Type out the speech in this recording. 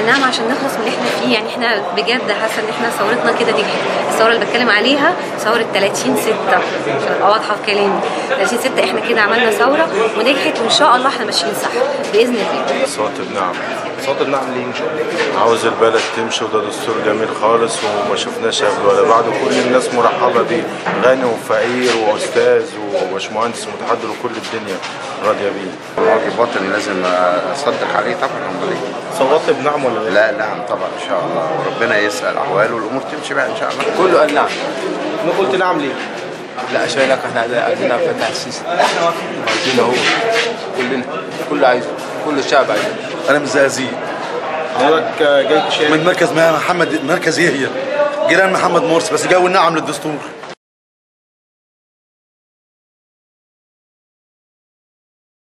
نعم عشان نخلص من اللي احنا فيه يعني احنا بجد حاسه ان احنا ثورتنا كده نجحت الثوره اللي بتكلم عليها ثوره 30 6 عشان ابقى واضحه في كلامي 30 6 احنا كده عملنا ثوره ونجحت وان شاء الله احنا ماشيين صح باذن الله صوت بنعم صوت النعم ليه ان شاء الله عاوز البلد تمشي وده دستور جميل خالص وما شفناش قبل ولا بعد كل الناس مرحبه بيه غني وفقير واستاذ وباشمهندس متحضر وكل الدنيا راضيه بيه واجب وطني لازم اصدق عليه طبعا امال ايه صوتت بنعم ولا لا؟ لا نعم طبعا ان شاء الله وربنا يسال احواله والامور تمشي بقى ان شاء الله كله قال نعم ما قلت نعم ليه؟ لا عشان هناك احنا عايزين فتح السيسي عايزينه هو كلنا كله عايزه كل الشعب عايزه انا من الزقازيق حضرتك جاي تشارك من مركز محمد مركز يحيى جيران محمد مرسي بس جو النعم للدستور